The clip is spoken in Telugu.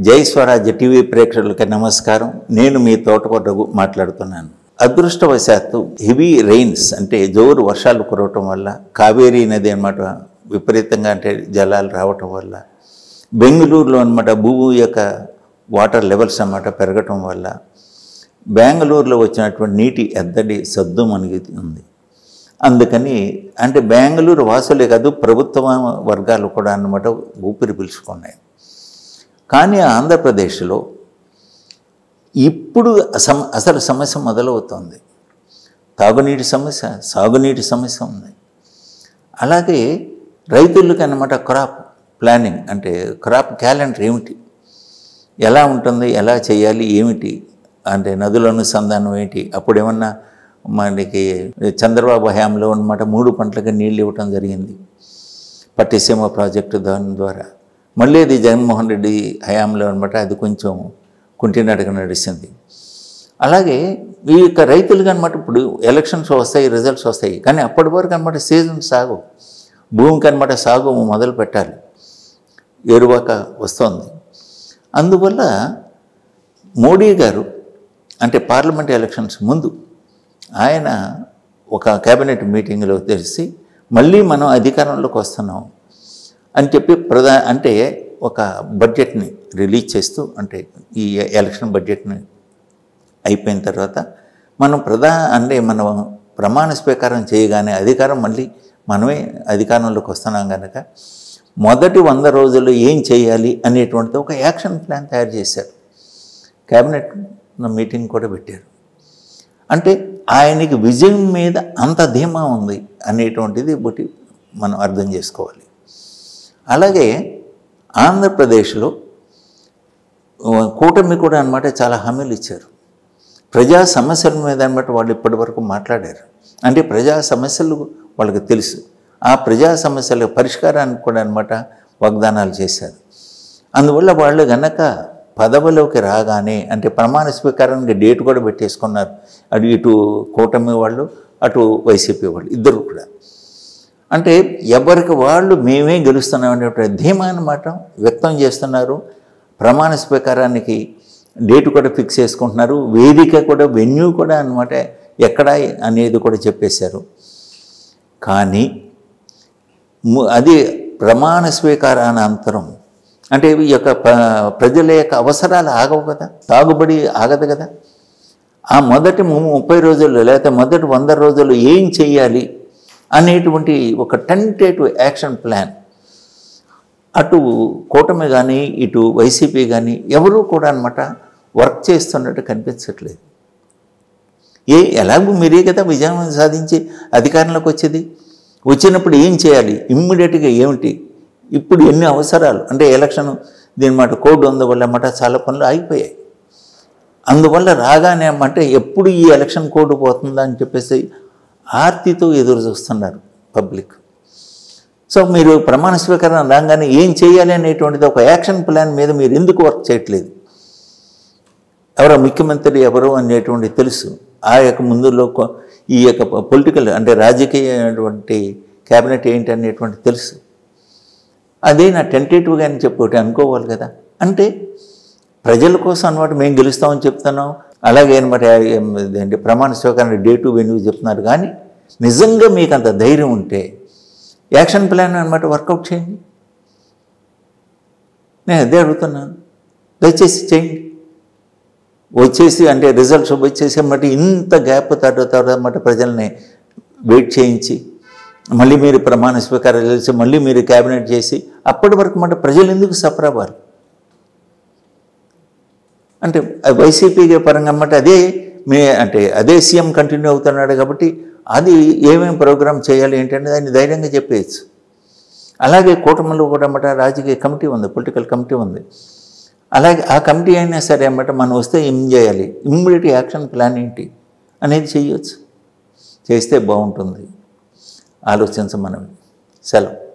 జై స్వరాజ్య టీవీ ప్రేక్షకులకి నమస్కారం నేను మీ తోటకోట రఘు మాట్లాడుతున్నాను అదృష్టవశాత్తు హెవీ రెయిన్స్ అంటే జోరు వర్షాలు కురవటం వల్ల కావేరీ నది అన్నమాట విపరీతంగా అంటే జలాలు రావటం వల్ల బెంగళూరులో అనమాట భూమి యొక్క వాటర్ లెవెల్స్ అన్నమాట పెరగటం వల్ల బెంగళూరులో వచ్చినటువంటి నీటి ఎద్దడి సద్దు మనకి ఉంది అందుకని అంటే బెంగళూరు వాసులే కాదు ప్రభుత్వ వర్గాలు కూడా అన్నమాట ఊపిరి పీల్చుకున్నాయి కానీ ఆంధ్రప్రదేశ్లో ఇప్పుడు సమ అసలు సమస్య మొదలవుతోంది తాగునీటి సమస్య సాగునీటి సమస్య ఉంది అలాగే రైతులకి అన్నమాట క్రాప్ ప్లానింగ్ అంటే క్రాప్ క్యాలెండర్ ఏమిటి ఎలా ఉంటుంది ఎలా చేయాలి ఏమిటి అంటే నదుల అనుసంధానం ఏంటి అప్పుడు ఏమన్నా మనకి చంద్రబాబు హయాంలో అనమాట మూడు పంటలకి నీళ్ళు ఇవ్వటం జరిగింది పట్టిసీమ ప్రాజెక్టు దాని ద్వారా మళ్ళీ అది జగన్మోహన్ రెడ్డి హయాంలో అనమాట అది కొంచెం కుంటినడక నడిచింది అలాగే ఈ యొక్క రైతులుగా అనమాట ఇప్పుడు ఎలక్షన్స్ వస్తాయి రిజల్ట్స్ వస్తాయి కానీ అప్పటి వరకు అనమాట సీజన్ సాగు భూమికి అనమాట సాగు మొదలు పెట్టాలి ఎరువాక వస్తుంది అందువల్ల మోడీ గారు అంటే పార్లమెంట్ ఎలక్షన్స్ ముందు ఆయన ఒక కేబినెట్ మీటింగ్లో తెలిసి మళ్ళీ మనం అధికారంలోకి వస్తున్నాం అని చెప్పి ప్రధా అంటే ఒక బడ్జెట్ని రిలీజ్ చేస్తూ అంటే ఈ ఎలక్షన్ బడ్జెట్ని అయిపోయిన తర్వాత మనం ప్రధా అంటే మనం ప్రమాణ స్వీకారం చేయగానే అధికారం మళ్ళీ మనమే అధికారంలోకి వస్తున్నాం కనుక మొదటి వంద రోజులు ఏం చేయాలి అనేటువంటిది ఒక యాక్షన్ ప్లాన్ తయారు చేశారు కేబినెట్ మీటింగ్ కూడా పెట్టారు అంటే ఆయనకి విజయం మీద అంత ధీమా ఉంది అనేటువంటిది బట్టి మనం అర్థం చేసుకోవాలి అలాగే ఆంధ్రప్రదేశ్లో కూటమి కూడా అనమాట చాలా హామీలు ఇచ్చారు ప్రజా సమస్యల మీద అనమాట వాళ్ళు ఇప్పటి వరకు మాట్లాడారు అంటే ప్రజా సమస్యలు వాళ్ళకి తెలుసు ఆ ప్రజా సమస్యల పరిష్కారానికి కూడా అనమాట వాగ్దానాలు చేశారు అందువల్ల వాళ్ళు గనక పదవిలోకి రాగానే అంటే ప్రమాణ స్వీకారానికి డేట్ కూడా పెట్టేసుకున్నారు అటు ఇటు కూటమి వాళ్ళు అటు వైసీపీ వాళ్ళు ఇద్దరు కూడా అంటే ఎవరికి వాళ్ళు మేమే గెలుస్తున్నాం అనేటువంటి ధీమా అన్నమాట వ్యక్తం చేస్తున్నారు ప్రమాణ స్వీకారానికి డేట్ కూడా ఫిక్స్ చేసుకుంటున్నారు వేదిక కూడా వెన్యూ కూడా అనమాట ఎక్కడ అనేది కూడా చెప్పేశారు కానీ ము- అది ప్రమాణ స్వీకారానంతరం అంటే ఈ యొక్క ప్ర- ప్రజల యొక్క అవసరాలు ఆగవు కదా తాగుబడి ఆగదు కదా ఆ మొదటి ము- ముప్పై రోజులు లేకపోతే మొదటి వంద రోజులు ఏం చేయాలి అనేటువంటి ఒక టెంటేటివ్ యాక్షన్ ప్లాన్ అటు కూటమి కానీ ఇటు వైసీపీ కానీ ఎవరూ కూడా అనమాట వర్క్ చేస్తున్నట్టు కనిపించట్లేదు ఏ ఎలాగూ మీరే కదా విజయం సాధించి అధికారంలోకి వచ్చేది వచ్చినప్పుడు ఏం చేయాలి ఇమ్మీడియట్గా ఏమిటి ఇప్పుడు ఎన్ని అవసరాలు అంటే ఎలక్షన్ దీని మాట కోడ్ వల్ల అన్నమాట చాలా పనులు ఆగిపోయాయి అందువల్ల రాగానే అంటే ఎప్పుడు ఈ ఎలక్షన్ కోడ్ పోతుందా అని చెప్పేసి ఆర్తితో ఎదురు చూస్తున్నారు పబ్లిక్ సో మీరు ప్రమాణ స్వీకారం రాగానే ఏం చేయాలి అనేటువంటిది ఒక యాక్షన్ ప్లాన్ మీద మీరు ఎందుకు వర్క్ చేయట్లేదు ఎవరో ముఖ్యమంత్రి ఎవరు అనేటువంటి తెలుసు ఆ యొక్క ముందులో కొ- ఈ యొక్క పొలిటికల్ అంటే రాజకీయటువంటి క్యాబినెట్ ఏంటి అనేటువంటి తెలుసు అదే నా టెంటేటివ్గా అని చెప్పి అనుకోవాలి కదా అంటే ప్రజల కోసం అనమాట మేము గెలుస్తామని చెప్తున్నాం అలాగే అనమాట ఏంటి ప్రమాణ స్వీకారం డేటు వెన్యూ చెప్తున్నారు కానీ నిజంగా మీకు అంత ధైర్యం ఉంటే యాక్షన్ ప్లాన్ అనమాట వర్కౌట్ చేయండి నేను అదే అడుగుతున్నాను దయచేసి చేయండి వచ్చేసి అంటే రిజల్ట్స్ వచ్చేసి అన్నమాట ఇంత గ్యాప్ తర్వాత తర్వాత అన్నమాట ప్రజల్ని వెయిట్ చేయించి మళ్ళీ మీరు ప్రమాణ స్వీకారం చేసి మళ్ళీ మీరు క్యాబినెట్ చేసి అప్పటి వరకు మాట ప్రజలు ఎందుకు సఫర్ అవ్వాలి అంటే వైసీపీ పరంగా అన్నమాట అదే మే అంటే అదే సీఎం కంటిన్యూ అవుతున్నాడు కాబట్టి అది ఏమేమి ప్రోగ్రామ్ చేయాలి ఏంటంటే దాన్ని ధైర్యంగా చెప్పేయచ్చు అలాగే కూటమిలో కూడా అన్నమాట రాజకీయ కమిటీ ఉంది పొలిటికల్ కమిటీ ఉంది అలాగే ఆ కమిటీ అయినా సరే అన్నమాట మనం వస్తే ఏం చేయాలి ఇమ్మీడియట్ యాక్షన్ ప్లాన్ ఏంటి అనేది చేయొచ్చు చేస్తే బాగుంటుంది ఆలోచించమనవి సెలవు